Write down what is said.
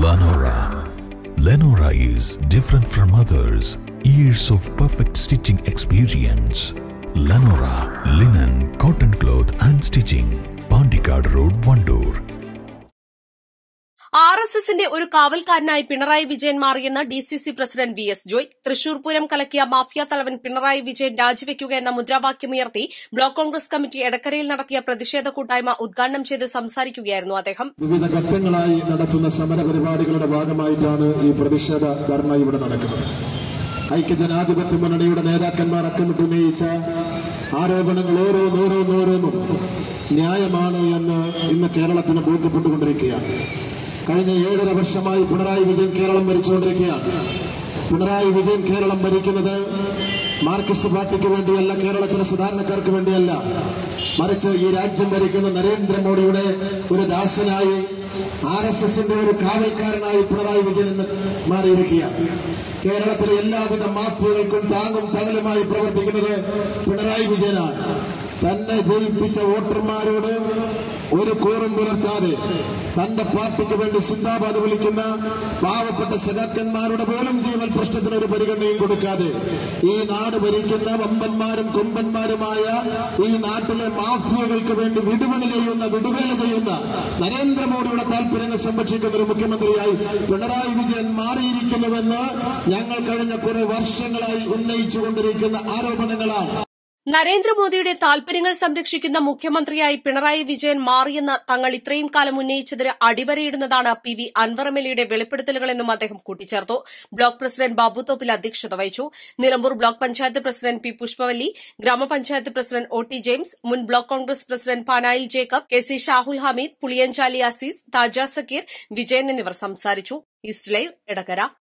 Lenora. Lenora is different from others. Years of perfect stitching experience. Lenora linen, cotton cloth and stitching. Pandikad Road, Vandoor. R S എസിന്റെ ഒരു കാവൽക്കാരനായി പിണറായി വിജയൻ മാറിയെന്ന് D C C president V S Joy Thrissur Pooram കലക്കിയ mafia തലവൻ പിണറായി വിജയൻ രാജിവെക്കുക എന്ന മുദ്രാവാക്യമുയർത്തി block Congress committee എടക്കരയിൽ നടത്തിയ പ്രതിഷേധ കൂട്ടായ്മ ഉദ്ഘാടനം ചെയ്ത് സംസാരിക്കുകയായിരുന്നു അദ്ദേഹം വിവിധ ഘട്ടങ്ങളായി നടത്തുന്ന സമര പരിപാടികളുടെ ഭാഗമായിട്ടാണ് ഈ പ്രതിഷേധ ധർണ ഇവിടെ നടക്കുന്നത് ഐക്യജനാധിപത്യ മുന്നണിയുടെ നേതാക്കന്മാർ അക്കമിട്ടുന്നയിച്ച ആരോപണങ്ങൾ ഓരോന്നോരോന്നോരോന്നും ന്യായമാണ് എന്ന് ഇന്ന് കേരളത്തിന് ബോധ്യപ്പെട്ടുകൊണ്ടിരിക്കുകയാണ് കഴിഞ്ഞ ഏഴര വർഷമായി പിണറായി വിജയൻ കേരളം ഭരിച്ചുകൊണ്ടിരിക്കുകയാണ് പിണറായി വിജയൻ കേരളം ഭരിക്കുന്നത് മാർക്സിസ്റ്റ് പാർട്ടിക്ക് വേണ്ടിയല്ല കേരളത്തിലെ സാധാരണക്കാർക്ക് വേണ്ടിയല്ല മറിച്ച് ഈ രാജ്യം ഭരിക്കുന്ന നരേന്ദ്രമോദിയുടെ ഒരു ദാസനായി ആർ എസ് എസിന്റെ ഒരു കാവൽക്കാരനായി പിണറായി വിജയൻ ഇന്ന് മാറിയിരിക്കുകയാണ് കേരളത്തിലെ എല്ലാവിധ മാഫിയകൾക്കും താങ്ങും തണലുമായി പ്രവർത്തിക്കുന്നത് പിണറായി വിജയനാണ് തന്നെ ജയിപ്പിച്ച വോട്ടർമാരോട് ഒരു കൂറും പുലർത്താതെ തന്റെ പാർട്ടിക്ക് വേണ്ടി സിന്ദാബാദ് വിളിക്കുന്ന പാവപ്പെട്ട സഖാക്കന്മാരുടെ പോലും ജീവൽ പ്രശ്നത്തിന് ഒരു പരിഗണനയും കൊടുക്കാതെ ഈ നാട് ഭരിക്കുന്ന വമ്പന്മാരും കൊമ്പന്മാരുമായ ഈ നാട്ടിലെ മാഫിയകൾക്ക് വേണ്ടി വിടുപണി ചെയ്യുന്ന വിടുവേല ചെയ്യുന്ന നരേന്ദ്രമോദിയുടെ താല്പര്യങ്ങൾ സംരക്ഷിക്കുന്ന ഒരു മുഖ്യമന്ത്രിയായി പിണറായി വിജയൻ മാറിയിരിക്കുന്നുവെന്ന് ഞങ്ങൾ കഴിഞ്ഞ കുറെ വർഷങ്ങളായി ഉന്നയിച്ചുകൊണ്ടിരിക്കുന്ന ആരോപണങ്ങളാണ് നരേന്ദ്രമോദിയുടെ താൽപര്യങ്ങൾ സംരക്ഷിക്കുന്ന മുഖ്യമന്ത്രിയായി പിണറായി വിജയൻ മാറിയെന്ന് തങ്ങൾ ഇത്രയും കാലം ഉന്നയിച്ചതിന് അടിവരയിടുന്നതാണ് P V Anvar M L എയുടെ വെളിപ്പെടുത്തലുകളെന്നും അദ്ദേഹം കൂട്ടിച്ചേർത്തു ബ്ലോക്ക് പ്രസിഡന്റ് ബാബു തോപ്പിൽ അധ്യക്ഷത വഹിച്ചു Nilambur block panchayat president P Pushpavalli ഗ്രാമപഞ്ചായത്ത് പ്രസിഡന്റ് ഒ ടി ജെയിംസ് മുൻ block Congress president Panayil Jacob K C Shahul Hameed Puliyanchali Azeez Thaja Sakkeer Vijayan എന്നിവർ സംസാരിച്ചു ഈസ്റ്റ് ലൈവ് എടക്കര